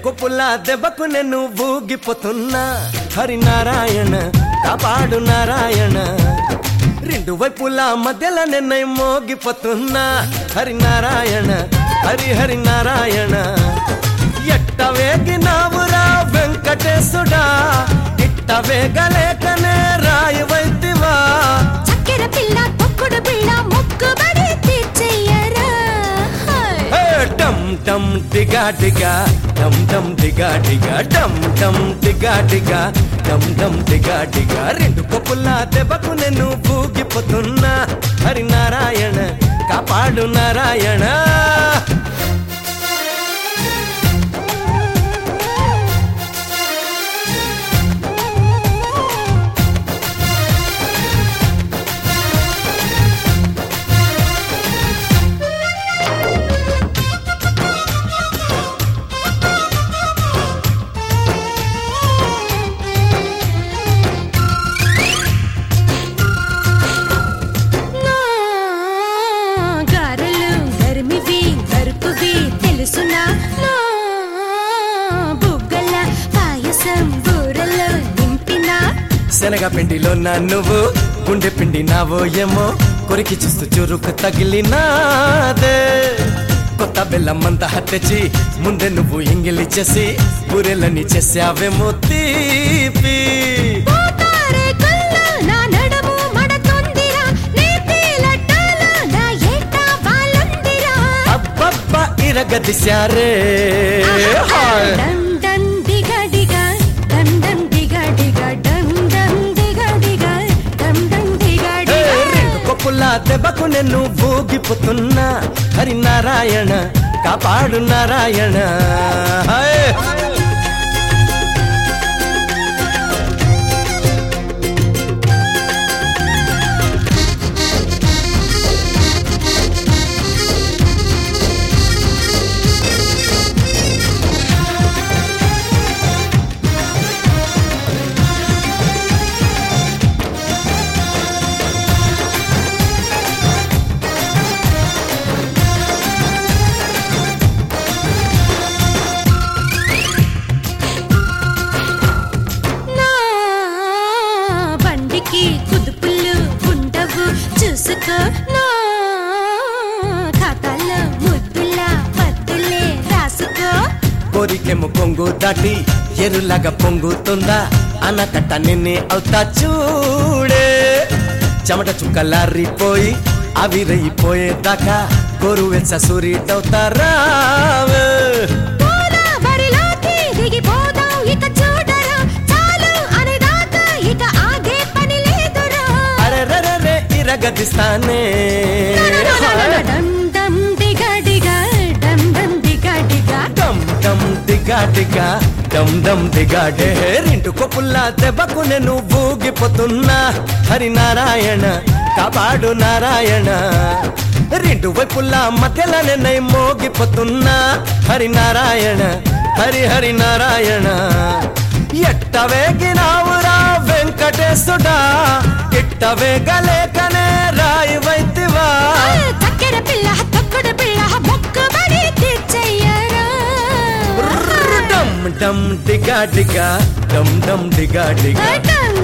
కొప్పుల దెబ్బకు నేను ఊగిపోతున్నా హరినారాయణ కాపాడు నారాయణ రెండు వైపుల మధ్యలో నిన్న మోగిపోతున్నా హరినారాయణ హరి హరి నారాయణ ఎట్ట వేగినావురా వెంకటేశుడా ఇట్ట వేగలేకనే రాయి వైతివా చక్కెర పిల్ల తొక్కుడు పిల్ల మొక్కుబడి తీర్చెయ్యరా హే, డమ్ డమ్ డిగా డిగా డమ్ డమ్ డిగా డిగా డమ్ డమ్ డిగా డిగా డమ్ డమ్ డిగా డిగా రెండు కొప్పుల దెబ్బకు నేను ఊగిపోతున్నా హరి నారాయణ కాపాడు నారాయణ నా గారెలు గరిమివి గరుకువి తెలుసునా నా బుగ్గల పాయసం బూరలు నింపినా శనగ పిండిలో నా నువ్వు గుండె పిండి నావో ఏమో కొరికి చూస్తూ చురుకు తగిలినాదే కొత్త బెల్లం అంతా తెచ్చి ముందే నువ్వు ఎంగిలిచ్చేసి బూరెలని చేసావేమో తీపి పోతారే కళ్ళు నా నడుము మడతొందిరా నేతి లడ్డాలు నా ఏట వాలుందిరా అబ్బబ్బా ఇరగదిశారే హాయ్. డం డం డిగా డిగా డం డం డిగా డిగా డం డం డిగా డిగా డం డం డిగా ఏ, డిగా రెండు కొప్పుల దెబ్బకు నేను ఊగిపోతున్నా హరి నారాయణ కాపాడు నారాయణ హాయ్. నా బండికి కుదుపులు ఉండవు చూసుకో నా ఖాతాలో ముద్దుల పద్దులే రాసుకో కోరికెము కొంగు దాటి ఎరులాగా పొంగుతుందా అనకట్ట నిన్నే అవుతా చూడే చెమట చుక్కలారిపోయి ఆవిరైపోయేదాకా గోరు వెచ్చ సూర్యుడవుతారా పోరా బరిలోకి దిగిపోదాం ఇక చూడరా చాలు అనేదాకా ఇక ఆగే పని లేదురా అరెరెరెరె ఇరగదిస్తానే డం డం డిగా డిగా డం డం డిగా డిగా డమ్ డమ్ దిగా దిగా డమ్ డమ్ దిగా డే రెండు కొప్పుల దెబ్బకు నేను ఊగిపోతున్నా హరి నారాయణ కాపాడు నారాయణ రెండు వైపుల మధ్యలో నేను మోగిపోతున్నా హరి నారాయణ హరి హరి నారాయణ ఎట్ట వేగినావురా వెంకటేశుడా ఇట్ట వేగలేకనే రాయి వైతివా చక్కెర పిల్ల తొక్కుడు పిల్ల మొక్కుబడి తీర్చెయ్యరా డమ్ డమ్ డిగా డిగా డమ్ డమ్ డిగా డిగా డం